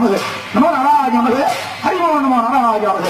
நமது நமோ நாராஜ நமது ஹரிமோ நமோ நாராஜ நமது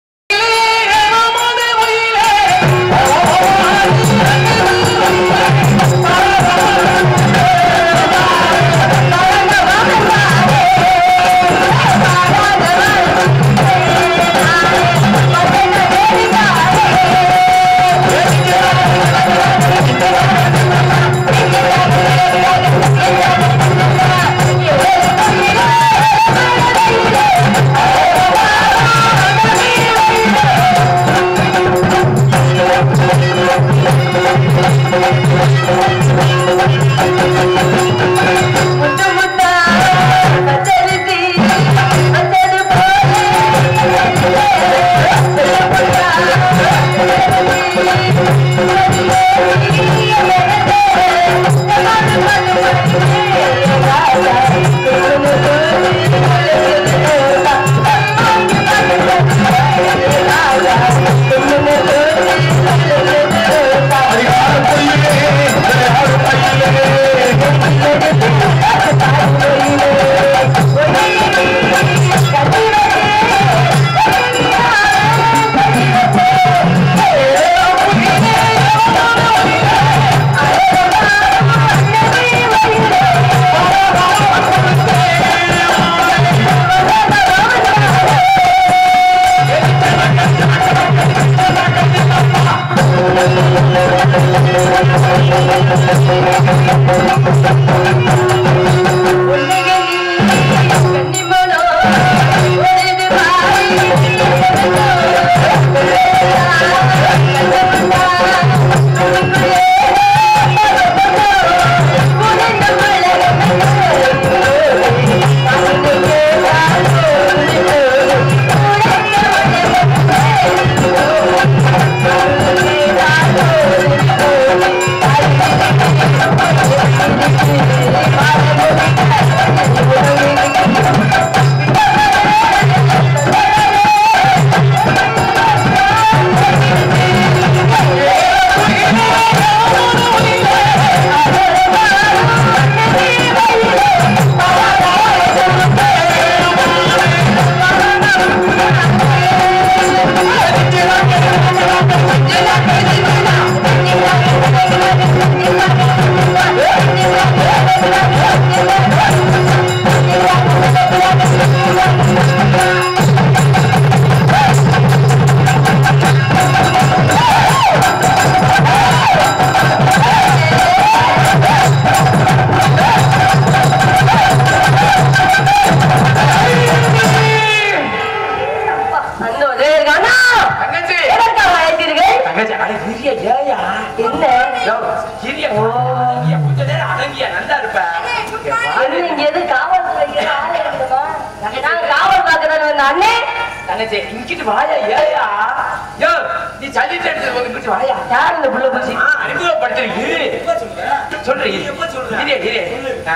அந்த ஒரே அண்ணா தங்கச்சி எதற்காக அழைத்தீர்கள் தங்கச்சி அட இரிய ஏயா என்ன யோ, இரிய அடங்கிய கொஞ்ச நேரம் அடங்கிய நல்லா இருப்ப இங்க வா. என்ன இங்க எது காவல்துறைக்கு ஆள் இருக்குமா? நான் காவல் பார்க்கறேன்னு வந்த அண்ணே தங்கச்சி இங்கிட்டு வாயா ஏயா யோ நீ சொல்லிட்டு எடுத்து வந்து இங்கிட்டு வாயா யார் இந்த புள்ள பூச்சி ஆ, அறிமுகப்படுத்து இரு சொல்றேன் இரு இரு இரு ஆ.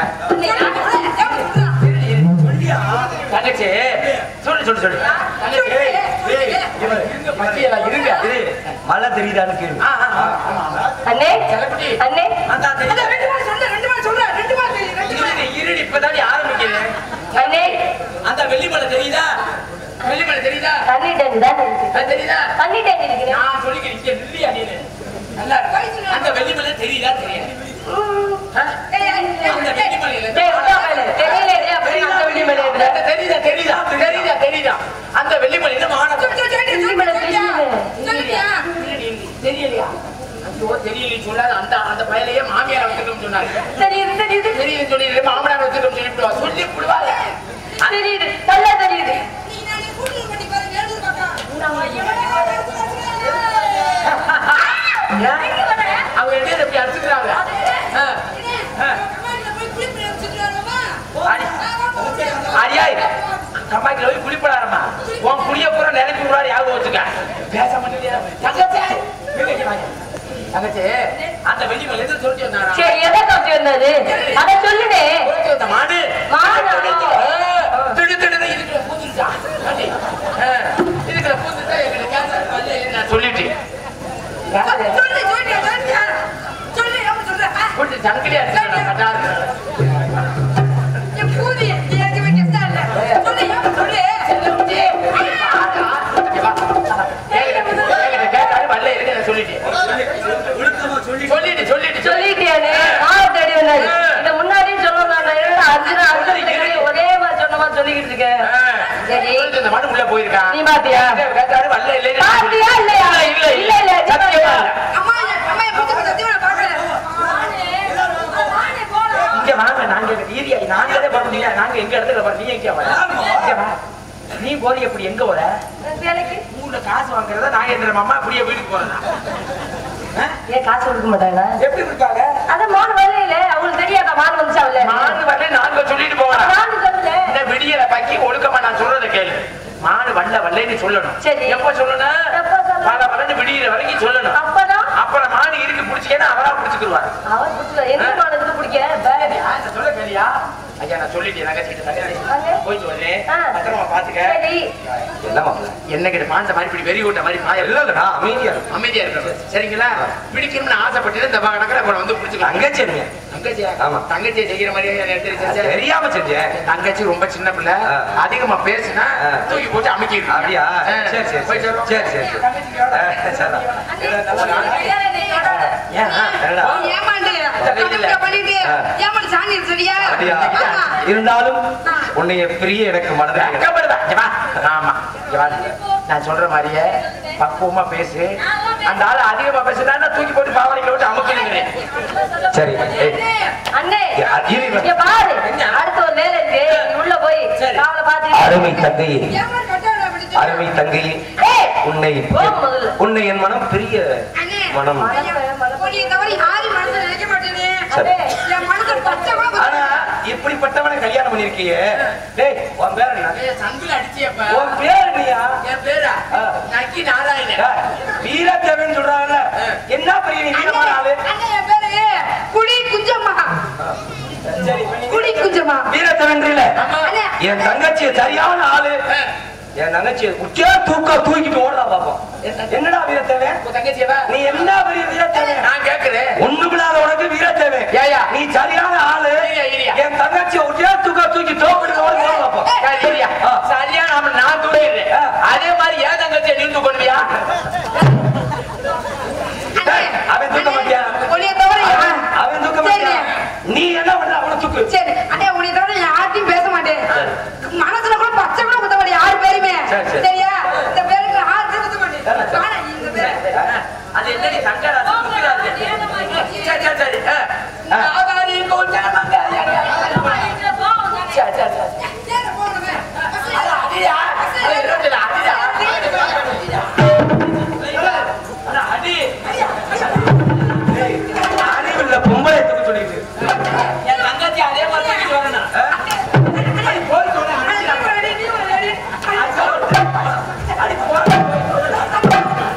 தங்கச்சி சொல்லு சொல்லு சொல்லு தங்கச்சி ஏய், இவரு, இருங்க பத்தியெல்லாம் இருங்க இரு மழை தெரியுதான்னு கேளு ஆ, ஆ, ஆ, ஆமா, ஆமா. அண்ணே செல்லக்குட்டி. அண்ணே அதான் தெரியுது. இருடி, இருடி, இப்பதாண்டி ஆரம்பிக்கிறேன். அண்ணே அந்த வெள்ளிமலை தெரியுதா வெள்ளிமலை தெரியுதா தண்ணி டேங்க் தான் இருக்கு அது தெரியுதா தண்ணி டேங்க் இருக்கிறேன் நான் சொல்லிக்கிறேன் இங்க நில்லியா நீனு நல்லா இருக்கு. அந்த வெள்ளிமலை தெரியுதா தெரியாது ஆ? அந்த வெள்ளிமலையில டேய் விட்டா மேல தெரியல டேய் அப்படி அந்த வெள்ளி மேல இருக்கிற அந்த தெரியுதா தெரியுதா தெரியுதா தெரியுதா அந்த வெள்ளிமலையில மாநகரம் வெள்ளி மேல தெரியல தெரியலையா ஐயோ தெரியல சொல்லாத அந்த அந்த பயலையே மாமியார் வச்சுக்கணும் சொன்னாரு தெரியுது தெரியுது தெரியுது சொல்லி மாமனார் வச்சுக்கணும் சொல்லிவிடுவா சொல்லி விடுவாங்க தெரியுது நல்லா தெரியுது அவங்க ரெண்டு பேரும் இப்படி அடிச்சுக்கிறாங்க ஆ, ஆ. அடியாய் கம்மாய்க்கு போய் குளிப்படாரம்மா உன் குளிய பூரா நினைப்பு முன்னாடி யாரும் வச்சுக்க பேச மாட்டேங்கியா தங்கச்சி இங்க வாங்க. தங்கச்சி அந்த வெள்ளி மேல இருந்து சொல்லிட்டு வந்தாரா சரி எதை காப்பி வந்தது அத சொல்லுனே சொல்லிட்டு வந்த மாடு மாடா? ஆ, திடு திடுன்னு இதுக்குள்ள பூந்துருச்சா அடி. ஆ, இதுக்குள்ள பூந்துட்டா எங்களுக்கு கேன்சர் வந்து நான் சொல்லிட்டேன் போட்டு சங்கிலியா இருக்கு கட்டாரு இருக்கேன் சரி. இந்த மனு உள்ள போயிருக்கான் நீ பாத்தியா? கேட்டாரு வரல இல்லை பாத்தியா இல்லையா? இல்ல இல்ல, இல்ல, நீ சத்தியமா பாத்தியா? இல்ல. அம்மா அம்மா எப்படி சத்தியமா நான் பார்க்கல இங்க வாங்க நாங்க ஈரியா நாங்களே போட முடியாது நாங்க எங்க இடத்துல போறோம் நீ எங்க வர இங்க வா. நீ போறி எப்படி எங்க வர வேலைக்கு ஊர்ல காசு வாங்குறதா நான் எந்திர மாமா அப்படியே வீட்டுக்கு போறேன் ஏன் காசு கொடுக்க மாட்டாங்களா எப்படி இருக்காங்க அதான் மான் வரல இல்ல அவங்களுக்கு தெரியாதா மான் வந்துச்சா இல்ல மாடு வரல நாங்க சொல்லிட்டு போகலாம் மான் சொல்லல இந்த விடியல பக்கி ஒழுக்கமா நான் சொல்றதை கேளு மாடு வல்ல வல்லைன்னு சொல்லணும் சரி. எப்ப சொல்லணும் எப்ப சொல்லணும்? பல வல்லன்னு விடியற வரைக்கும் சொல்லணும் அப்பதான் அப்புறம் மாடு இருக்கு பிடிச்சிக்கன்னா அவரா பிடிச்சுக்குருவாரு அவர் பிடிச்சல எந்த மானுக்கு பிடிக்க பே- யார்கிட்ட சொல்ல கேளியா ஐயா நான் சொல்லிட்டேன் நகைச்சிட்டு வாங்க. போயிட்டு வரேன் ஆ. பத்திரமா பாத்துக்க சரி என்னமா என்ன கிட்ட பாந்த மாதிரி இப்படி வெறி விட்ட மாதிரி பாய இல்ல இல்லடா அமைதியா இருக்கு அமைதியா இருக்கு சரிங்களா பிடிக்கணும்னு ஆசைப்பட்டு இந்த கணக்கில் அப்புறம் வந்து பிடிச்சிக்கலாம் தங்கச்சி தங்கச்சியா ஆமா. தங்கச்சியை செய்கிற மாதிரியே தெரிஞ்சு தெரியாம செஞ்சேன் தங்கச்சி ரொம்ப சின்ன பிள்ளை ஆ. அதிகமா பேசுனா ஆ. தூக்கி போட்டு அமைக்கிடு அப்படியா சரி சரி சரி சரி சரி சரி ஏன் என்னடா? ஏமாண்டு கணக்கு பண்ணிட்டு ஏமாண்டு சாணி சரியா அப்படியா ஆமா. இருந்தாலும் உன்னைய பிரிய எனக்கு மனதில் வெக்கப்படுதா? இங்க வா. ஆமா இங்க வா. நான் சொல்ற மாதிரியே பக்குவமா பேசு அந்த ஆளு அதிகமா பேசுனா தூக்கி போட்டு பாவனைகளை விட்டு அமுக்கிடுங்கிறேன் சரி ஏய், அண்ணே இங்க அ- இரு, இரு. இங்க பாரு அடுத்த ஒரு வேலை இருக்கு நீ உள்ள போய் காவல பாத்து அருமை தங்கையே ஏமாண்டு கட்டாள பிடிச்சு அருமை தங்கையே ஏய் உன்னை போ முதல்ல. உன்னை என் மனம் பிரிய அண்ணே மனம் உன்னை தவிர யாரும் மனசுல நினைக்க மாட்டேனே சரி. என் மனசுல பச்சை கூட குத்த- ஆனா இப்படிப்பட்டவனை கல்யாணம் பண்ணிருக்கியே டேய் உன் பேர் என்ன சங்கில அடிச்சியப்ப உன் பேர் என்னையா என் பேரா ஆ. நக்கி நாராயணன் டேய், வீரத்தேவன் சொல்றாங்கல்ல என்ன பெரிய நீ வீரமான ஆளு அண்ணே என் பேரு குடி குஞ்சம்மா குடி குஞ்சம்மா வீரத்தேவன் இல்ல அண்ணே என் தங்கச்சி சரியான ஆளு என் தங்கச்சி உச்சே தூக்க தூக்கிட்டு ஓடுறா பாப்போம் என்னடா வீரத்தேவன் உன் தங்கச்சியவா நீ என்ன பெரிய வீரத்தேவன் நான் கேக்குறேன் ஒண்ணுமில்லாத உனக்கு வீரத்தேவன் ஏய்யா. நீ சரியான ஆளு இரியா, இரியா. என் தங்கச்சி ஒரே தூக்க தூக்கி தோப்பிட்டு ஓடி ஓட பாப்போம் சரியா ஆ. சரியா நாம நான் தூக்கிடுறேன் ஆ. அதே மாதிரி ஏன் தங்கச்சியை நீ தூக்கணுவியா டேய், அவன் தூக்க மாட்டியா உன்னைய தவிர அவன் யார் அவன் தூக்க சரிங்க. மாட்டியா நீ என்ன பண்ற அவனை தூக்கு சரி அண்ணே உன்னை தவிர நான் யார்கிட்டயும் பேச மாட்டேன் மனசுல கூட பச்சை கூட குத்த மாட்டேன் யார் பேருமே சரி, சரி. சரியா இந்த பேருக்கு நான் யாருக்கும் குத்த மாட்டேன் ஆனா இந்த பேரு அது என்னடி சங்கரா தூக்குறாரு சரி சரி சரி ஆ. ஆகாரி கொஞ்சம் மங்காரி. சரி சரி சரி சரி, போடுங்க. அது அடியா அது இருபதுல அடியா அட, அடி அறிவில்ல பொம்பளை தூக்க சொல்லிட்டு என் தங்கச்சி அதே மாதிரி தூக்கிட்டு வரணும் அடி, போய் சொல்லு, அடிக்கிறாங்க. அடி, நீ ஒரு அடி. அடி, போ.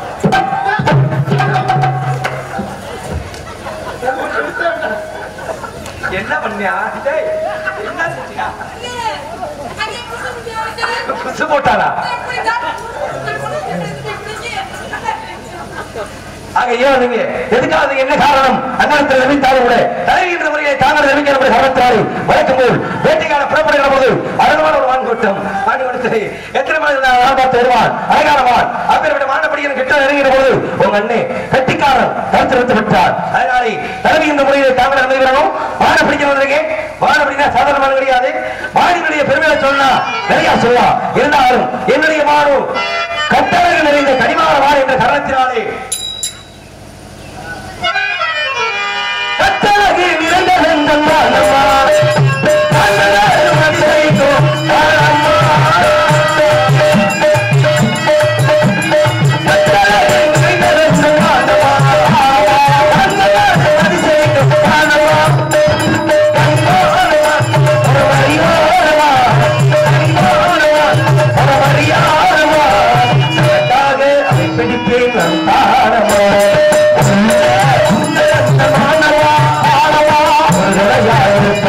என்ன பண்ணியா டேய், என்ன செஞ்சியா அடி, புசு புசு. குசு போட்டாரா இப்படிதான். இப்படிக்கு. ஆக ஏன் நீங்க எதுக்காக அதுக்கு என்ன காரணம் அண்ணாத்தில் நம்பித்தாலும் கூட தலைவின்ற முறையை தாங்கள் நம்பிக்கிற முறை காரணத்தினாலே வழக்கம் போல் வேட்டைக்கான புறப்படுகிற போது அழகான ஒரு வான் கூட்டம் வான் கொடுத்து எத்தனை மணி நான் பார்த்து வருவான் அழகானவான் அப்பேற்பட்ட மாண்டபடியின் கிட்ட நெருங்கிற போது உங்க அண்ணே கட்டிக்காரன் கருத்து நிறுத்தி விட்டார் அதனாலே தலைவின்ற முறையை தாங்கள் நம்புகிறோம் வான பிடிக்கிறவர்களுக்கு வான பிடிக்கிற சாதாரணமான கிடையாது வானினுடைய பெருமையை சொன்னா நிறைய சொல்லலாம் இருந்தாலும் என்னுடைய மானும் கட்டழகு நிறைந்த கனிமான வான் என்ற காரணத்தினாலே கட்டழகு நிறைந்த வெந்தன் வானம்மா. கண்ணழகு வந்தைக்கும் வானம்மா. கட்டழகு நிறைந்த வெந்தன் வானம்மா. கண்ணழகு வந்தைக்கும் வானம்மா. கண்ணோரமா, ஒரு வரியோரமா. கண்ணோரமா, ஒரு வரியோரமா. எனக்காக அதை பிடிப்பேன் நான் தாரமா மாணவா மாணவா ஒரு நிலையா இருக்க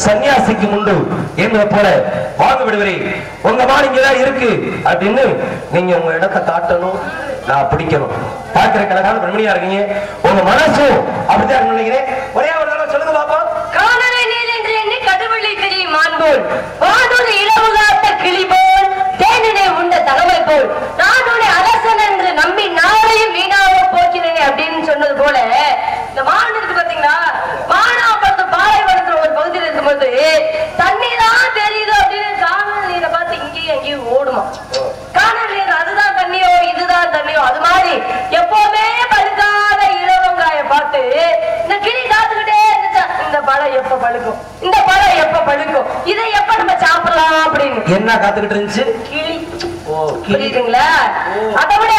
சன்னியாசிக்கு உண்டு என்பதை போல வாங்க விடுவரே உங்க மாடு இங்கதான் இருக்கு அப்படின்னு நீங்க உங்க இடத்தை காட்டணும் நான் பிடிக்கணும் பார்க்கிற கழகான பெண்மணியா இருக்கீங்க உங்க மனசும் அப்படிதான் இருக்கும்னு நினைக்கிறேன் ஒரே ஒரு தடவை சொல்லுங்க பாப்பா காணலை நீர் என்று எண்ணி கடுவள்ளி திரி மான் போல் வானொரு இளவு காத்த கிளி போல் தேனினை உண்ட தகவல் போல் நான் உன்னை அரசன் என்று நம்பி நாளையும் வீணாக போக்கிறேனே அப்படின்னு சொன்னது போல இந்த மான் இருக்கு பாத்தீங்களா மானாபுரத்து பாலைவனத்துல ஒரு பகுதியில் இருக்கும்போது தண்ணி தான் தெரியுது அப்படின்னு காணல் நீரை பார்த்து இங்கேயும் அங்கேயும் ஓடுமா காணல் நீர் அதுதான் தண்ணியோ இதுதான் தண்ணியோ அது மாதிரி எப்பவுமே பழுக்காத இளவங்காய பார்த்து இந்த கிளி காத்துக்கிட்டே இருந்துச்சா இந்த பழம் எப்ப பழுக்கும் இந்த பழம் எப்ப பழுக்கும் இதை எப்ப நம்ம சாப்பிடலாம் அப்படின்னு என்ன காத்துக்கிட்டு இருந்துச்சு கிளி ஓ புரியுதுங்களா அதை விட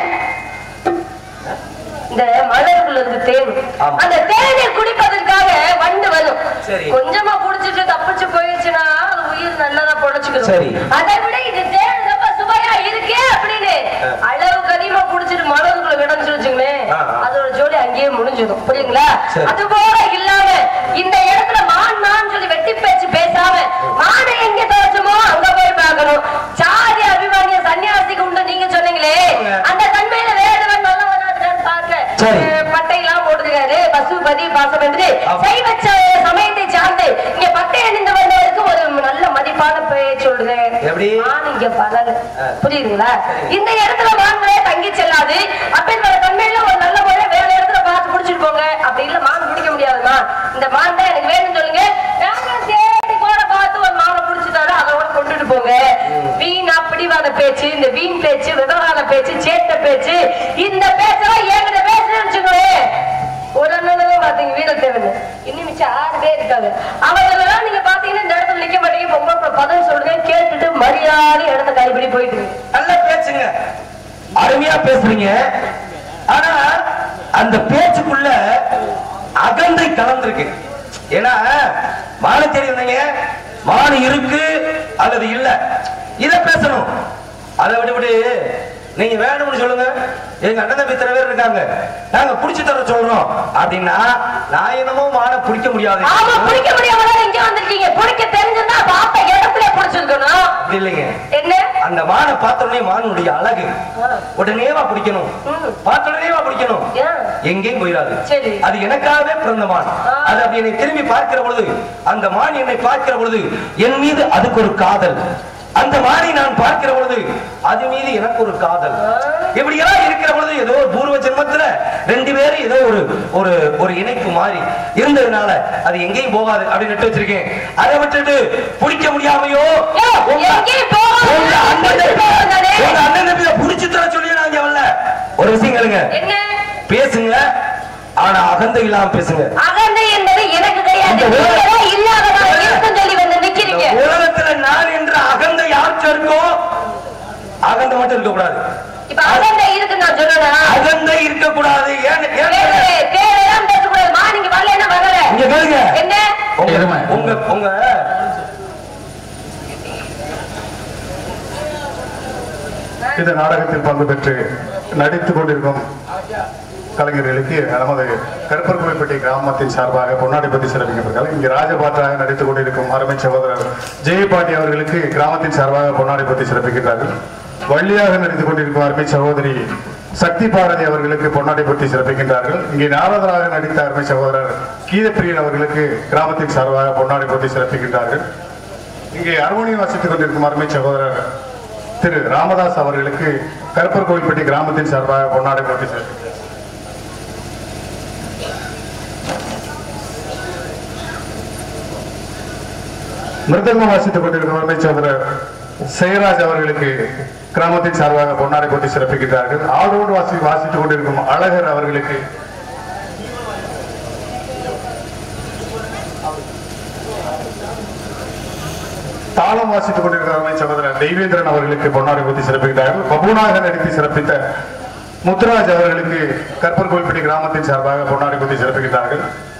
இந்த மலருக்குள்ள இருக்கு தேன் ஆமா. அந்த தேனை குடிப்பதற்காக வண்டு வரும் சரி. கொஞ்சமா குடிச்சிட்டு தப்பிச்சு போயிடுச்சுன்னா அது உயிர் நல்லதா சரி. பொழைச்சுக்கிறோம் அதை விட இது தேன் ரொம்ப சுவையா இருக்கே அப்படின்னு ஆ. அளவுக்கு அதிகமா குடிச்சிட்டு மலருக்குள்ள கிடந்துச்சு வச்சுங்களேன் ஆ, ஆ. அதோட ஜோடி அங்கேயே முடிஞ்சிடும் புரியுங்களா சரி. அது போல இல்லாம இந்த இடத்துல மான் மான் சொல்லி வெட்டி பேச்சு பேசாம மானை எங்க தோச்சமோ அங்க போய் பார்க்கணும் சாதி அபிமானிய சன்னியாசிக்கு உண்டு நீங்க சொன்னீங்களே அந்த தன்மையில வேடுவன் நல்லவனா இருக்கான்னு பார்க்க சரி. அஹ் பட்டையெல்லாம் போட்டுருக்காரு பசுபதி பாசம் என்று ஆமா. சைவ ச- சமயத்தை சார்ந்து இங்க பட்டை அணிந்து வந்தவருக்கு ஒரு நல்ல மதிப்பான பெயர் சொல்றேன் எப்படி? மான் இங்க பலன் ஆ. புரியுதுங்களா இந்த இடத்துல மான்களே தங்கி செல்லாது அப்படின்ற தன்மையில ஒரு நல்ல முறை வேற இடத்துல பார்த்து புடிச்சிட்டு போங்க அப்படி இல்ல மான் பிடிக்க முடியாதுமா இந்த மான் தான் எனக்கு வேணும்னு சொல்லுங்க நாங்க தேடி கூட பார்த்து ஒரு மானை பிடிச்சிட்டாரு அதோட கொண்டுட்டு போங்க வீண் அப்படிவாத பேச்சு இந்த வீண் பேச்சு விவகார பேச்சு சேட்ட பேச்சு இந்த பேச்செல்லாம் என்கிட்ட பேசுறேன்னு வச்சுக்கோங்களேன் ஒரு அண்ணன் தான் பாத்தீங்க வீரத்தேவன் இன்னும் மிச்சம் ஆறு பேர் இருக்காங்க அவங்களெல்லாம் நீங்க பாத்தீங்கன்னா இந்த இடத்துல நிக்க மாட்டீங்க பொம்பளை பதவி சொல்றேன் கேட்டுட்டு மரியாதை இடத்த கைப்பிடி போயிட்டு இருக்கு. நல்ல பேச்சுங்க அருமையா பேசுறீங்க ஆனா அந்த பேச்சுக்குள்ள அகந்தை கலந்திருக்கு ஏன்னா மானு தெரியுதுங்க மானு இருக்கு அல்லது இல்ல இத பேசணும் அதை விட்டு விட்டு நீங்க வேணும்னு சொல்லுங்க எங்க அண்ணன் தம்பி இத்தனை பேர் இருக்காங்க நாங்க புடிச்சு தர சொல்றோம் அப்படின்னா நான் என்னமோ மான பிடிக்க முடியாது ஆமா பிடிக்க முடியாம தான் இங்க வந்திருக்கீங்க பிடிக்க தெரிஞ்சிருந்தா பாப்ப இடத்துல பிடிச்சிருக்கணும் அப்படி இல்லைங்க என்ன அந்த மானை பார்த்த உடனே மானுடைய அழகு உடனேவா பிடிக்கணும் ம். பார்த்த உடனேவா பிடிக்கணும் ஏன்? எங்கேயும் போயிடாது சரி. அது எனக்காகவே பிறந்த மான் ஆ. அது அப்படி என்னை திரும்பி பார்க்கிற பொழுது அந்த மான் என்னை பார்க்கிற பொழுது என் மீது அதுக்கு ஒரு காதல் அந்த மானை நான் பார்க்கிற பொழுது அது மீது எனக்கு ஒரு காதல் இப்படியெல்லாம் இருக்கிற பொழுது ஏதோ ஒரு பூர்வ ஜென்மத்துல ரெண்டு பேரும் ஏதோ ஒரு ஒரு ஒரு இணைப்பு மாறி இருந்ததுனால அது எங்கேயும் போகாது அப்படின்னு நட்டு வச்சிருக்கேன் அதை விட்டுட்டு பிடிக்க முடியாமையோ ஏ, உங்க- எங்கேயும் போகாம உங்க அண்ணன் பிடிச்சிட்டு போகாதே. தம்பி- உங்க அண்ணன் தம்பியை புடிச்சு தர சொல்லி நான் இங்க வரல ஒரு விஷயம் கேளுங்க என்ன பேசுங்க ஆனா அகந்தை இல்லாம பேசுங்க அகந்தை என்பது எனக்கு தெரியாது இந்த உலக- நீங்களே இல்லாததா இருக்கும் சொல்லி வந்து நிக்கிறீங்க இந்த உலகத்துல நான் என்ற அகந்தை யாருக்கு இருக்கோ அகந்தை மட்டும் இருக்க கூடாது இப்ப அகந்தை இருக்கு நான் சொல்லனா அகந்தை இருக்க கூடாது ஏன் ஏன் தேவையெல்லாம் பேசக்கூடாது மா நீங்க வரலன்னா வரல இங்க கேளுங்க என்ன உங்க எருமை. உங்க உங்க இந்த நாடகத்தில் பங்கு பெற்று நடித்துக் கொண்டிருக்கும் கலைஞர்களுக்கு நமது கருப்பர் கோவில்பட்டி கிராமத்தின் சார்பாக பொன்னாடிப்பட்டி சிறப்பிக்கப்படுகிறார் இங்கே ராஜபாட்டாக நடித்துக் கொண்டிருக்கும் அருமை சகோதரர் ஜெயபாண்டி அவர்களுக்கு கிராமத்தின் சார்பாக பொன்னாடிப்பட்டி சிறப்பிக்கின்றார்கள் வள்ளியாக நடித்துக் கொண்டிருக்கும் அருமை சகோதரி சக்தி பாரதி அவர்களுக்கு பொன்னாடிப்பட்டி சிறப்பிக்கின்றார்கள் இங்கே நாரதராக நடித்த அருமை சகோதரர் கீதப்பிரியன் அவர்களுக்கு கிராமத்தின் சார்பாக பொன்னாடிப்பட்டி சிறப்பிக்கின்றார்கள் இங்கே அருமணியம் வாசித்துக் கொண்டிருக்கும் அருமை சகோதரர் திரு ராமதாஸ் அவர்களுக்கு கருப்பர் கோவில்பட்டி கிராமத்தின் சார்பாக பொன்னாடை போட்டி சேர்க்கிறார் மிருதங்கம் வாசித்துக் கொண்டிருக்கும் அருமை சகோதரர் செயராஜ் அவர்களுக்கு கிராமத்தின் சார்பாக பொன்னாடை போட்டி சிறப்பிக்கின்றார்கள் ஆடோடு வாசி வாசித்துக் கொண்டிருக்கும் அழகர் அவர்களுக்கு தாளம் வாசித்துக் கொண்டிருக்கிற அருமை சகோதரர் தெய்வேந்திரன் அவர்களுக்கு பொன்னாடை போட்டி சிறப்பிக்கிறார்கள் பபுனாக நடித்து சிறப்பித்த முத்துராஜ் அவர்களுக்கு கற்பர் கோவில்பட்டி கிராமத்தின் சார்பாக பொன்னாடை போட்டி சிறப்பிக்கிறார்கள்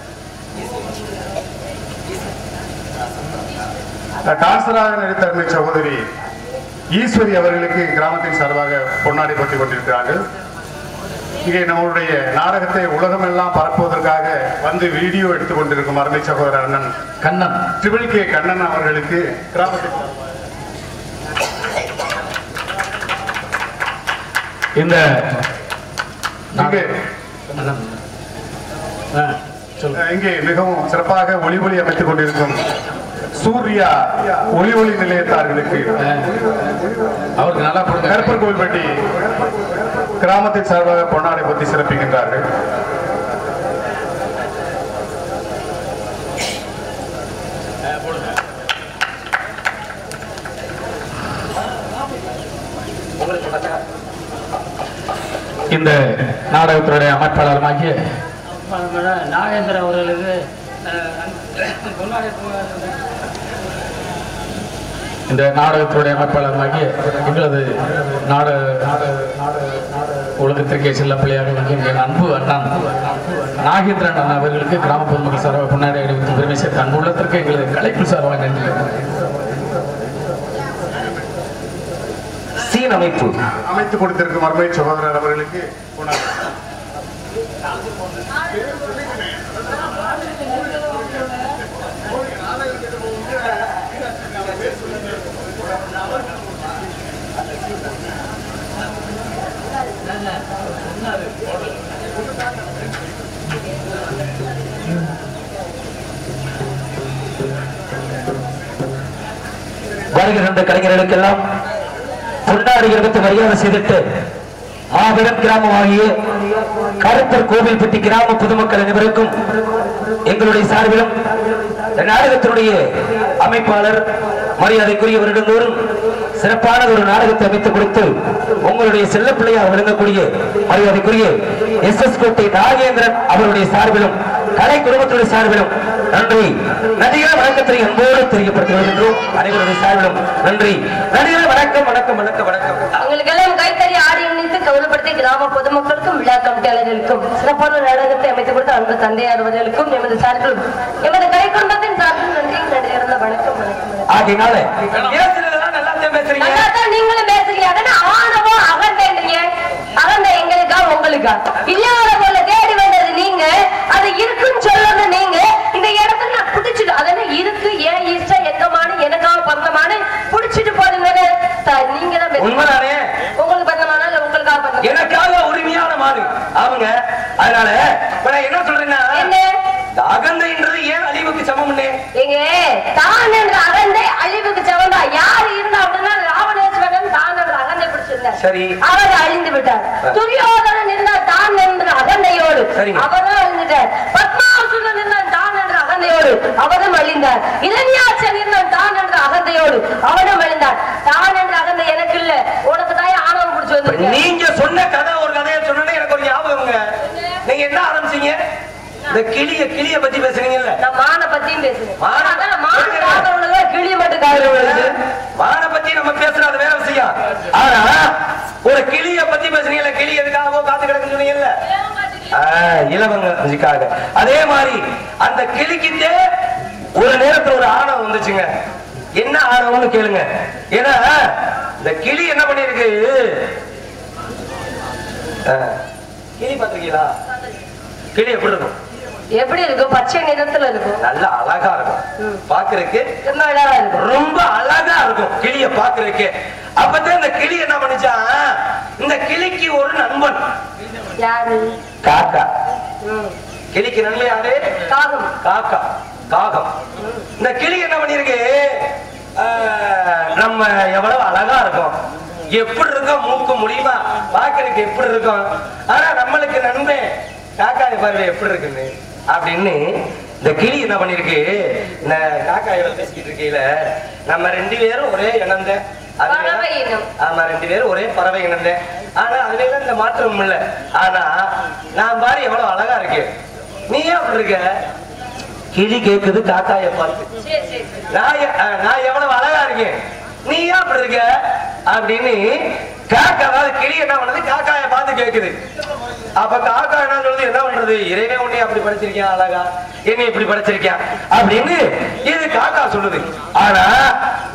டான்சராக நடித்த அருமை சகோதரி ஈஸ்வரி அவர்களுக்கு கிராமத்தின் சார்பாக பொன்னாடை போட்டி கொண்டிருக்கிறார்கள் இங்கே நம்மளுடைய நாடகத்தை உலகமெல்லாம் பரப்புவதற்காக வந்து வீடியோ எடுத்துக் கொண்டிருக்கும் அருமை சகோதரர் அண்ணன் கண்ணன் ட்ரிபிள் கே கண்ணன் அவர்களுக்கு கிராமத்தில் இந்த இங்கே அஹ், இங்கே மிகவும் சிறப்பாக ஒளி ஒளி அமைத்துக் கொண்டிருக்கும் சூர்யா ஒளி ஒளி நிலையத்தார்களுக்கு அவருக்கு நல்லா கொடுங்க கருப்பர் கோவில்பட்டி கிராமத்தின் சார்பாக பொன்னாடை பற்றி சிறப்பிக்கின்றார்கள் இந்த நாடகத்தினுடைய அமைப்பாளருமாகிய நாகேந்திர அவர்களுக்கு அஹ், பொன்னாடை பூ- இந்த நாடகத்தினுடைய அமைப்பாளருமாகிய எங்களது நாட நாட உலகத்திற்கே செல்ல பிள்ளையாக விளங்கிய என் அன்பு அண்ணன் நாகேந்திரன் அண்ணன் அவர்களுக்கு கிராம பொதுமக்கள் சார்பாக பொன்னாடை அணிவித்து பெருமை சேர்த்த அன்பு உள்ளத்திற்கு எங்களது கலைப்பு சார்பாக நன்றி சீன் அமைப்பு அமைத்துக் கொடுத்திருக்கும் அருமை சகோதரர் அவர்களுக்கு பொன்னாடை வருகின்ற கலைஞர்களுக்கெல்லாம் பொன்னாடி எடுத்து மரியாதை செய்துட்டு மாபெரும் கிராமமாகிய கருப்பர் கோவில்பட்டி கிராம பொதுமக்கள் அனைவருக்கும் எங்களுடைய சார்பிலும் இந்த நாடகத்தினுடைய அமைப்பாளர் மரியாதைக்குரிய வருடந்தோறும் சிறப்பான ஒரு நாடகத்தை அமைத்துக் கொடுத்து உங்களுடைய செல்லப்பிள்ளையாக விளங்கக்கூடிய மரியாதைக்குரிய எஸ் எஸ் கோட்டை நாகேந்திரன் அவருடைய சார்பிலும் கலை குடும்பத்துடைய சார்பிலும் நன்றி நன்றிகள் வணக்கத்தை அன்போடு தெரியப்படுத்தி வருகின்றோம் அனைவருடைய சார்பிலும் நன்றி நன்றிகள் வணக்கம் வணக்கம் வணக்கம் வணக்கம் உங்களுக்கு எல்லாம் கைத்தறி ஆடி அணிந்து கௌரவப்படுத்தி கிராம பொதுமக்களுக்கும் விழா கமிட்டியாளர்களுக்கும் சிறப்பான நாடகத்தை அமைத்துக் கொடுத்த அன்பு தந்தையார் அவர்களுக்கும் எமது சார்பிலும் எமது கலை குடும்பத்தின் சார்பிலும் நன்றி நன்றி இறந்த வணக்கம் வணக்கம் வணக்கம். ஆகையினால பேசுறதெல்லாம் நல்லா தான் பேசுறீங்க நல்லாதான் நீங்களும் பேசுறீங்க அதானே ஆணவம் அகண்டேன்றீங்க அகண்ட எங்களுக்கா உங்களுக்கா இல்லாத போல தேடி வந்தது நீங்க அது இருக்குன்னு சொல்லணும் நீங்க இந்த இடத்துல நான் புடிச்சிட்டு அதனால இருக்கு ஏன் இஷ்டம் எங்கமான எனக்காக பந்தமான புடிச்சிட்டு போறீங்க நீங்க தான் பேசுறீங்க. உண்மைதானே உங்களுக்கு பந்தமானா இல்ல உங்களுக்காக பந்தமா எனக்காக உரிமையான மாடு அவங்க அதனால இப்ப நான் என்ன சொல்றேன்னா என்ன இந்த அகந்தைன்றது ஏன் அழிவுக்கு சமம்னு எங்க தான் என்ற அகந்தை அழிவுக்கு செவந்தா யாரு இருந்தா அப்படின்னா ராவணேஸ்வரன் தான் என்ற அகந்தை பிடிச்சிருந்தார் சரி. அவர் அழிந்து விட்டார் துரியோதனன் இருந்தார் தான் என்ற அகந்தையோடு சரிங்க. அவரும் அழிந்துட்டார் பத்மாசுரன் இருந்தான் தான் என்ற அகந்தையோடு அவரும் அழிந்தார் இளநியாச்சன் இருந்தான் தான் என்ற அகந்தையோடு அவனும் அழிந்தார் தான் என்ற அகந்தை எனக்கு இல்ல உனக்கு தான் ஆணவம் பிடிச்சு வந்து நீங்க சொன்ன கதை ஒரு கதையை சொன்னோன்னே எனக்கு ஒரு ஞாபகம்ங்க நீங்க என்ன ஆரம்பிச்சீங்க இந்த கிளிய கிளிய பத்தி பேசுறீங்கல்ல நான் மான பத்தியும் பேசுறேன் மான- அதான் மான காக்கிறவங்களுக்கு கிளி மட்டும் காக்கிறவங்களுக்கு வான பத்தி நம்ம பேசுறது அது வேற விஷயம் ஆனா ஒரு கிளிய பத்தி பேசுறீங்கல்ல கிளி எதுக்காகவோ காத்து கிடக்குன்னு சொன்னீங்கல்ல இளவங்களுக்காக அதே மாதிரி அந்த கிளிக்கிட்டே ஒரு நேரத்துல ஒரு ஆணவம் வந்துச்சுங்க என்ன ஆணவம்னு கேளுங்க ஏன்னா இந்த கிளி என்ன பண்ணிருக்கு ஆ, கிளி பாத்திருக்கீங்களா கிளி எப்படி இருக்கும் எப்படி இருக்கும் பச்சை நிறத்துல இருக்கும் நல்ல அழகா இருக்கும் பாக்குறதுக்கு ரொம்ப அழகா இருக்கும் ரொம்ப அழகா இருக்கும் கிளிய பாக்குறதுக்கு அப்பதான் இந்த கிளி என்ன பண்ணுச்சா இந்த கிளிக்கு ஒரு நண்பன் யாரு காக்கா ம். கிளிக்கு நண்பன் யாரு காகம் காக்கா காகம் இந்த கிளி என்ன பண்ணிருக்கு ஆஹ், நம்ம எவ்வளவு அழகா இருக்கும் எப்படி இருக்கும் மூக்கு முடியுமா பாக்குறதுக்கு எப்படி இருக்கும் ஆனா நம்மளுக்கு நண்பன் காக்காய் பார்வை எப்படி இருக்குன்னு அப்படின்னு இந்த கிளி என்ன பண்ணிருக்கு இந்த காக்காயோட பேசிக்கிட்டு இருக்கையில நம்ம ரெண்டு பேரும் ஒரே இனந்த பறவை இனம். ஆமா ரெண்டு பேரும் ஒரே பறவை இனந்த ஆனா அதுல எல்லாம் இந்த மாற்றம் இல்ல ஆனா நான் பாரு எவ்வளவு அழகா இருக்கு நீ ஏன் அப்படி இருக்க கிளி கேக்குது காக்காய பார்த்து சரி சரி சரி. நான் எ- அஹ், நான் எவ்வளவு அழகா இருக்கேன் நீ ஏன் அப்படி இருக்க அப்படின்னு காக்கா அதாவது கிளி என்ன பண்ணுது காக்காய பார்த்து கேக்குது அப்ப காக்கா என்ன சொல்றது என்ன பண்றது இறைவன் உன்னை அப்படி படிச்சிருக்கேன் அழகா என்னை இப்படி படிச்சிருக்கேன் அப்படின்னு இது காக்கா சொல்லுது ஆனா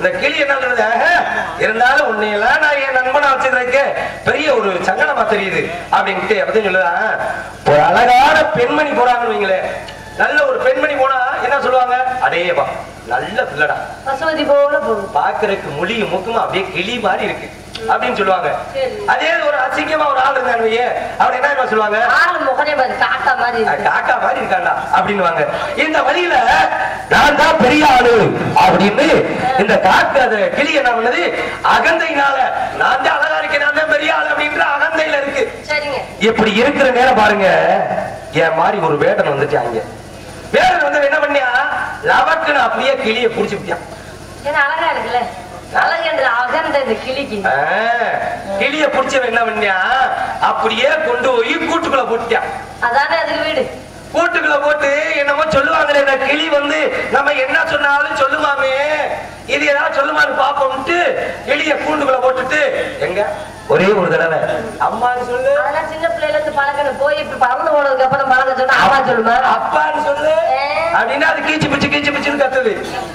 இந்த கிளி என்ன சொல்றது "ஆஹா, இருந்தாலும் உன்னையெல்லாம் நான் என் நண்பனா வச்சிருக்க பெரிய ஒரு சங்கடமா தெரியுது அப்படின்ட்டு அப்படின்னு சொல்லுதா ஒரு அழகான பெண்மணி போறாங்கன்னு வைங்களேன் நல்ல ஒரு பெண்மணி போனா என்ன சொல்லுவாங்க அடேவா நல்ல பிள்ளடா பசுவதி போல போகும் பாக்குறதுக்கு மொழியும் முக்குமா அப்படியே கிளி மாதிரி இருக்கு அப்படின்னு சொல்லுவாங்க சரி. அதே ஒரு அசிங்கமா ஒரு ஆள் இருந்தாங்க வையே, அவர் என்ன தெரியுமா சொல்லுவாங்க ஆளு முகனே பாரு காக்கா மாதிரி இருக்கு காக்கா மாதிரி இருக்காண்டா அப்படின்னுவாங்க இந்த வழியில நான் தான் பெரிய ஆளு அப்படின்னு இந்த காக்கு அது கிளி என்ன பண்ணுது அகந்தையினால நான் தான் அழகா இருக்கேன் நான் தான் பெரிய ஆளு அப்படின்ற அகந்தையில இருக்கு சரிங்க இப்படி இருக்கிற நேரம் பாருங்க என் மாதிரி ஒரு வேடன் வந்துட்டாங்க வேடன் வந்து என்ன பண்ணியா லவக்குன்னு அப்படியே கிளிய புடிச்சு விட்டான் ஏன்னா அழகா இருக்குல்ல அழகென்ற அகந்த இந்த கிளிக்கு ஆ, கிளிய புடிச்சவன் என்ன பண்ணியா அப்படியே கொண்டு போய் கூட்டுக்குள்ள போட்டான் அதானே அதுக்கு வீடு கூட்டுக்குள்ள போட்டு என்னமோ சொல்லுவாங்களே இந்த கிளி வந்து நம்ம என்ன சொன்னாலும் சொல்லுமாமே இது ஏதாவது சொல்லுமான்னு பாப்போம்ட்டு கிளிய கூண்டுக்குள்ள போட்டுட்டு எங்க ஒரே ஒரு தடவை அம்மான்னு சொல்லு அதெல்லாம் சின்ன பிள்ளைல இருந்து பழக்கணும் போய் இப்ப பறந்து போனதுக்கு அப்புறம் பழக்க சொன்னா ஆமா சொல்லுமா அப்பான்னு சொல்லு அப்படின்னா அது கீச்சு பிச்சு கீச்சு பிச்சுன்னு கத்துது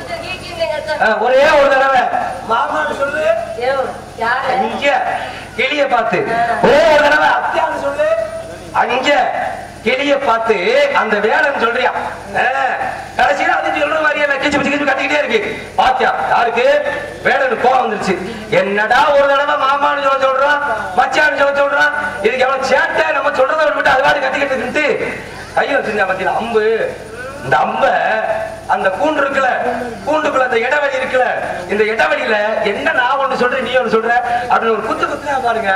ஏ, ஆ, ஒரே ஒரு தடவை மாமான்னு சொல்லு யாரு அங்க கிளிய பார்த்து ஒரே ஒரு தடவை அத்தியான்னு சொல்லு அங்க கிளிய பார்த்து அந்த வேலைன்னு சொல்றியா ஆ, கடைசியில அது சொல்ற மாதிரியே நான் கிச்சு பிச்சு கிச்சு கத்திக்கிட்டே இருக்கு பாத்தியா யாருக்கு வேடனுக்கு கோவம் வந்துருச்சு என்னடா ஒரு தடவை மாமான்னு சொல்ல சொல்றான் மச்சான்னு சொல்ல சொல்றான் இதுக்கு எவ்வளவு சேட்டை நம்ம சொல்றதை விட்டு அது வாடி கத்திக்கிட்டு இருந்துட்டு கையை வச்சிருந்தா பாத்தீங்களா அம்பு இந்த அம்ப அந்த கூண்டு இருக்குல்ல கூண்டுக்குள்ள அந்த இடைவெளி இருக்குல்ல இந்த இடைவெளியில என்ன நான் ஒண்ணு சொல்றேன் நீ ஒண்ணு சொல்ற அப்படின்னு ஒரு குத்து குத்துனா பாருங்க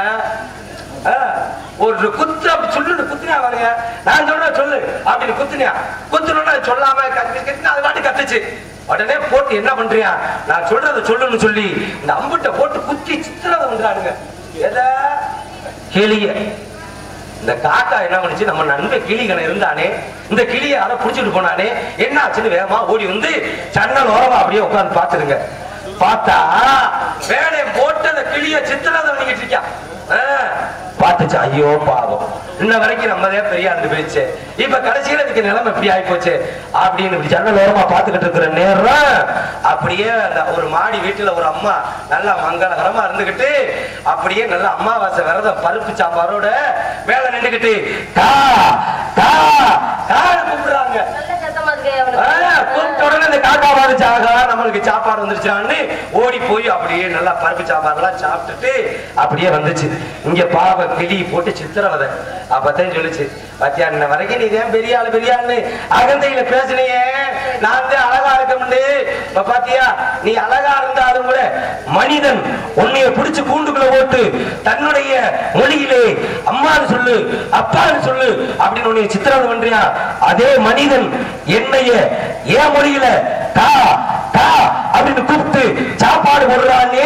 ஆ, ஒரு குத்து அப்படி சொல்லு குத்துனா பாருங்க நான் சொல்றேன் சொல்லு அப்படின்னு குத்துனியா குத்துனோட சொல்லாம கத்தி கத்தி அது வாட்டி கத்துச்சு உடனே போட்டு என்ன பண்றியா நான் சொல்றத சொல்லுன்னு சொல்லி இந்த அம்புட்ட போட்டு குத்தி சித்திரதை பண்றானுங்க எதை கிளிய இந்த காக்கா என்ன பண்ணுச்சு நம்ம நண்பன் கிளிகனை இருந்தானே இந்த கிளியை அதை புடிச்சிட்டு போனானே என்ன ஆச்சுன்னு வேகமா ஓடி வந்து சன்னல் ஓரமா அப்படியே உட்கார்ந்து பாத்துருங்க பார்த்தா வேலையை போட்டு அந்த கிளிய சித்திரதை பண்ணிக்கிட்டு இருக்கான் ஆ, பார்த்துச்சு ஐயோ பாவம் இன்ன வரைக்கும் நம்மதே பெரிய ஆண்டு போயிடுச்சு இப்ப கடைசியில இதுக்கு நிலைமை இப்படி ஆகி போச்சு அப்படின்னு இப்படி ஜன்னல் ஓரமா பாத்துக்கிட்டு இருக்கிற நேரம் அப்படியே அந்த ஒரு மாடி வீட்டுல ஒரு அம்மா நல்லா மங்களகரமா இருந்துகிட்டு அப்படியே நல்ல அமாவாசை விரதம் பருப்பு சாம்பாரோட மேல நின்னுகிட்டு கா கா கான்னு கூப்பிடுறாங்க நல்ல சத்தமா இருக்கு ஆ, அவனுக்கு கூப்பிட்ட உடனே இந்த காக்கா வந்துச்சு ஆகா நம்மளுக்கு சாப்பாடு வந்துருச்சான்னு ஓடி போய் அப்படியே நல்லா பருப்பு சாப்பாடுலாம் சாப்பிட்டுட்டு அப்படியே வந்துச்சு இங்க பாவ கிளி போட்டு சித்திரவதை அப்பதான் சொல்லுச்சு பாத்தியா இன்ன வரைக்கும் நீ ஏன் பெரிய ஆளு பெரிய ஆளுன்னு அகந்தையில பேசுனியே நான் தான் அழகா இருக்கமுண்டு இப்ப பாத்தியா நீ அழகா இருந்தாலும் கூட மனிதன் உன்னைய பிடிச்சு கூண்டுக்குள்ள போட்டு தன்னுடைய மொழியிலே அம்மான்னு சொல்லு அப்பான்னு சொல்லு அப்படின்னு உன்னைய சித்திரவதை பண்றியா அதே மனிதன் என்னைய என் மொழியில தா தா அப்படின்னு கூப்பிட்டு சாப்பாடு போடுறானே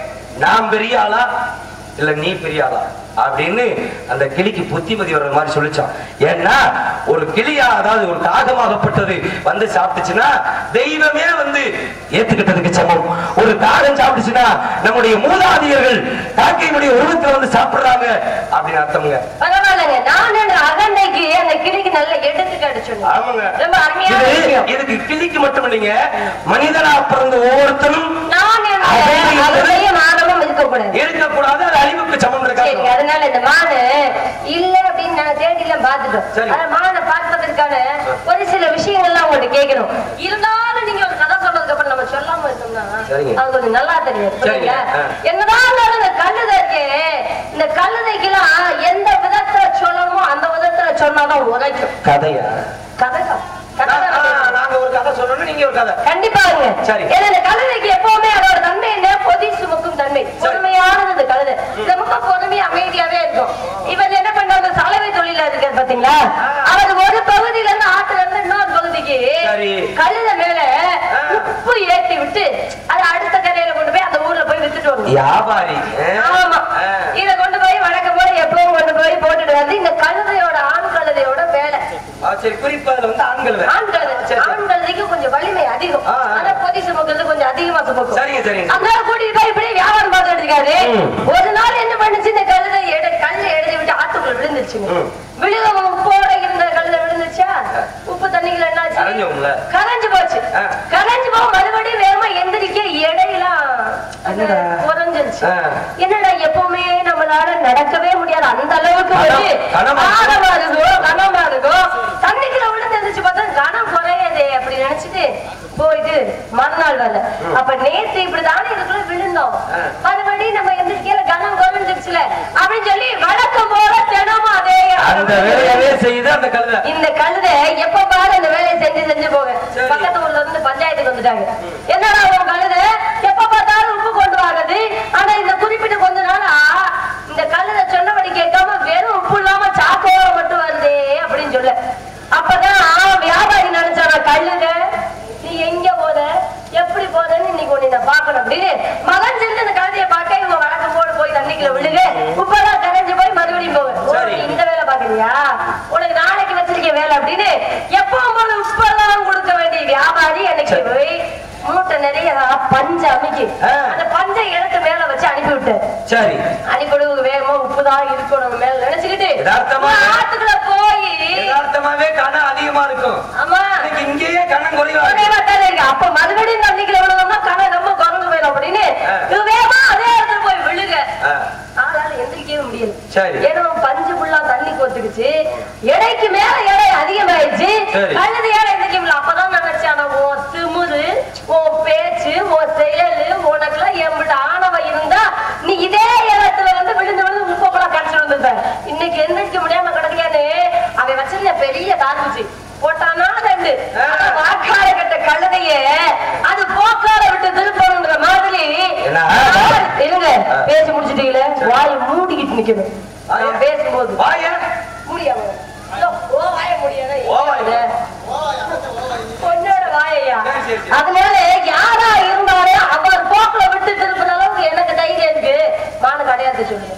நான் பெரிய ஆளா இல்ல நீ பெரிய ஆளா அப்படின்னு அந்த கிளிக்கு புத்திமதி வர்ற மாதிரி சொல்லிச்சான் ஏன்னா ஒரு கிளியா அதாவது ஒரு காகமாகப்பட்டது வந்து சாப்பிட்டுச்சுன்னா தெய்வமே வந்து ஏத்துக்கிட்டதுக்கு சமம் ஒரு காகம் சாப்பிட்டுச்சுன்னா நம்முடைய மூதாதையர்கள் காக்கையினுடைய உருவத்துல வந்து சாப்பிடுறாங்க அப்படின்னு அர்த்தம்ங்க பரவாயில்லைங்க நான் என்ற அகந்தைக்கு அந்த கிளிக்கு நல்ல எடுத்துக்காட்டு சொன்னேன் ஆமாங்க ரொம்ப அருமையான இது- விஷயம் இதுக்கு கிளிக்கு மட்டும் இல்லைங்க மனிதனா பிறந்த ஒவ்வொருத்தரும் நான் என்ற அகந்தை என்பது அகந்தையும் ஆணவம் இருக்கக்கூடாது இருக்கக்கூடாது அது அழிவுக்கு சமம் சரி இருக்காது அதனால இந்த மானு இல்ல அப்படின்னு நாங்க தேடி எல்லாம் பார்த்துட்டோம் சரி. ஆனா மானை பார்ப்பதற்கான ஒரு சில விஷயங்கள்லாம் உங்கள்ட்ட கேட்கணும் இருந்தாலும் நீங்க ஒரு கதை சொன்னதுக்கு அப்புறம் நம்ம சொல்லாம இருந்தோம்னா சரிங்க. அது கொஞ்சம் நல்லா தெரியும் சரிங்க. புரியுங்களா? ஆ. என்னதான் இருந்தாலும் இந்த கழுதை இருக்கே இந்த கழுதைக்கெல்லாம் எந்த விதத்துல சொல்லணுமோ அந்த விதத்துல சொன்னாதான் உரைக்கும் கதையா கதை தான். கதை நான்- தான். ஆ, நாங்க ஒரு கதை சொல்லணும் நீங்க ஒரு கதை கண்டிப்பாங்க சரி. ஏன்னா இந்த கழுதைக்கு எப்பவுமே அதோட தன்மை என்ன பொதி சுமக்கும் தன்மை பொறுமையானது இந்த கழுதை ரொம்ப பொறுமையா அமைதியாவே இருக்கும் இவர் என்ன பண்றாங்க சலவை தொழில இருக்காரு பாத்தீங்களா அவர் ஒரு பகுதியில இருந்து ஆத்துல இருந்து இன்னொரு பகுதிக்கு சரி. கழுதை மேல ஆ. உப்பு ஏத்தி விட்டு அதை அடுத்த கரையில கொண்டு போய் அந்த ஊர்ல போய் வித்துட்டு வரணும் வியாபாரி ஆமா ஆ. இத கொண்டு போய் வழக்கம் போல எப்பவும் கொண்டு போய் போட்டுட்டு வந்து இந்த கழுதையோட ஆண் கழுதையோட வேலை ஆ, சரி குறிப்பா அதுல வந்து ஆண்கள் வேற. ஆண் கழுதை சரி, சரி. ஆண் கழுதைக்கு கொஞ்சம் வலிமை அதிகம் ஆ, ஆ. ஆனா பொதி சுமக்கிறது கொஞ்சம் அதிகமா சுமக்கும் சரிங்க சரிங்க அதனால கூட்டிட்டு போய் இப்படியே வியாபாரம் பார்த்துட்டு இருக்காரு ம். ஒரு நாள் என்ன பண்ணுச்சு இந்த கழுதை எடை கல்ல எழுதி விட்டு ஆத்துக்குள்ள விழுந்துருச்சுங்க ம். விழுக உப்போட இருந்த கழுதை விழுந்துச்சா உப்பு தண்ணிகள் என்னாச்சு கரைஞ்சோம்ல. கரைஞ்சு போச்சு ஆ. கரைஞ்சு போக மறுபடியும் வேற முடியாம எந்திரிக்க இடையெல்லாம் என்னடா? குறைஞ்சிருச்சு ஆ. என்னடா எப்பவுமே நம்மளால நடக்கவே முடியாது அந்த அளவுக்கு கனம், வந்து கனமா இருக்கு. ஆழமா இருக்கும் கனமா இருக்கும் தண்ணிக்குள்ள விழுந்து எந்திரிச்சு பார்த்தா கனம் குறையாதே அப்படி நினைச்சிட்டு போயிட்டு மறுநாள் வரல அப்ப நேத்து இப்படிதானே இதுக்குள்ள விழுந்தோம் மறுபடியும் நம்ம எந்திரிக்கையில கனம் குறைஞ்சிருச்சுல அப்படின்னு சொல்லி வழக்கம் போல தினமும் அதே அந்த வேலையவே செய்து அந்த கழுதை இந்த கழுதை எப்ப பாரு இந்த வேலையை செஞ்சு செஞ்சு போக சரி. பக்கத்து ஊர்ல இருந்து பஞ்சாயத்துக்கு வந்துட்டாங்க என்னடா உன் கழுதை எப்ப பார்த்தாலும் உப்பு கொண்டு வர்றது ஆனா இந்த குறிப்பிட்ட கொஞ்ச நாளா இந்த கழுதை சொன்னபடி கேட்காம வெறும் உப்பு இல்லாம சாக்கோட மட்டும் வருதே அப்படின்னு சொல்ல அப்பதான் ஆ, வியாபாரி நினைச்சானா கழுதை நீ எங்க போற எப்படி போறேன்னு இன்னைக்கு உன்னை நான் பார்க்கணும் அப்படின்னு மகன் சென்று இந்த கழுதையை பார்க்க இவங்க வழக்கம் போல போய் தண்ணிக்குள்ள விழுக உப்பெல்லாம் கரைஞ்சு போய் மறுபடியும் போக ஓ, சரி. நீ இந்த வேலை பாக்குறியா உனக்கு நாளைக்கு வச்சிருக்க வேலை அப்படின்னு எப்பவும் போல உப்பெல்லாம் கொடுக்க வேண்டிய வியாபாரி அன்னைக்கு சரி. போய் மூட்டை நிறைய பஞ்சு அமைக்கி ஆ. அந்த பஞ்சை எடுத்து மேல வச்சு அனுப்பி விட்டாரு சரி அனுப்பிடுவது வேகமா உப்பு தான் இருக்கணும் மேல நினைச்சுக்கிட்டு யதார்த்தமா? ஆத்துக்குள்ள போய் யதார்த்தமாவே கணம் அதிகமா இருக்கும் ஆமா இன்னைக்கு இங்கேயே கணம் குறைவா ஒரே இருக்கு. வார்த்தை இருக்கு. அப்ப மறுபடியும் தண்ணிக்குள்ள விழுந்தோம்னா கணை ரொம்ப குறைஞ்சு போயிடும் அப்படின்னு ஆ. இது வேகமா அதே இடத்துல போய் விழுக ஆ, ஆளால எந்திரிக்கவே முடியல சரி. ஏன்னா பஞ்சு ஃபுல்லா தண்ணி கோத்துக்குச்சு எடைக்கு மேல எடை அதிகமாயிடுச்சு சரி. கழுது ஏற எந்திரிக்க முடியல அப்பதான் நினைச்சான உன் திமுரு உன் பேச்சு உன் செயலு உனக்குலாம் எம்பிட்ட ஆணவம் இருந்தா நீ இதே இடத்துல வந்து விழுந்து விழுந்து உப்பப்பெல்லாம் கடிச்சிட்டு வந்திருப்ப இன்னைக்கு எந்திரிக்க முடியாம கிடக்கையான்னு அவன் வச்சிருந்த பெரிய தாக்குச்சு போட்டானா ரெண்டு ஆ. ஆனா வாக்காள கட்ட கழுதைய அது போக்கால விட்டு திருப்பணுன்ற மாதிரி என்ன? யார் இருங்க பேசி முடிச்சிட்டீங்களே வாயை மூடிக்கிட்டு நிக்கணும் நான் பேசும்போது வாயா முடியாம இதோ, ஓ வாய முடியாது ஓ வாய். பொண்ணோட வாயையா சரி, சரி, சரி. அதனால யாரா இருந்தாலும் அவர் போக்குல விட்டு திருப்புற அளவுக்கு எனக்கு தைரியம் இருக்கு மானு கிடையாது சொல்லுங்க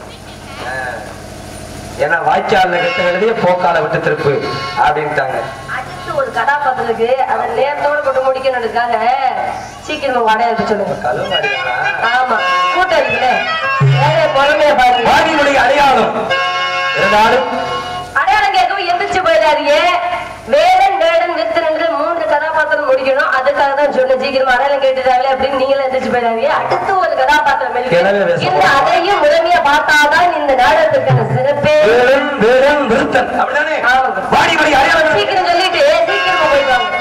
ஏன்னா வாய்க்கால கட்ட எழுதிய போக்கால விட்டு திருப்பு அப்படின்ட்டாங்க அடுத்து ஒரு கதாபாத்திரத்துக்கு அதை நேரத்தோட போட்டு முடிக்கணுன்றதுக்காக சீக்கிரம் உங்க அடையாளத்தை சொல்லுங்க கழுவாடிகளா ஆமா கூட்டம் இருக்குல்ல வேற பொறுமையா பாருங்க வாடினுடைய அடையாளம் இருந்தாலும் அடையாளம் கேட்கவும் எந்திரிச்சு போயிடாதீங்க வேடன் வேடன் நிறுத்து நின்று மூன்று கதாபாத்திரம் முடிக்கணும் அதுக்காக தான் சொன்ன சீக்கிரமா அடையாளம் கேட்டுட்டாங்களே அப்படின்னு நீங்களும் எந்திரிச்சு போயிடாதீங்க அடுத்து ஒரு கதாபாத்திரம் இருக்கு. கிளவே பேச இந்த அதையும் முழுமையா பார்த்தாதான் இந்த நாடகத்துக்கான சிறப்பே வேடன் வேடன் விருத்தன் அப்படிதானே ஆமாங்க. வாடினுடைய அடையாளம் சீக்கிரம் சொல்லிட்டு சீக்கிரமா போயிட்டு வாங்க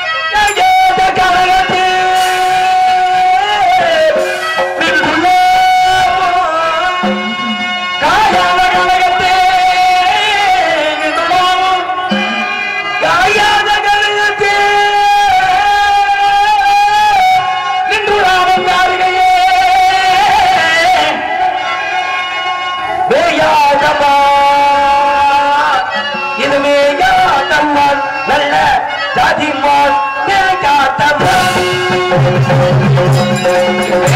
இது மேயாட்டம்மாள் நல்ல ஜாதிமாள் மேயாட்டம்மாள்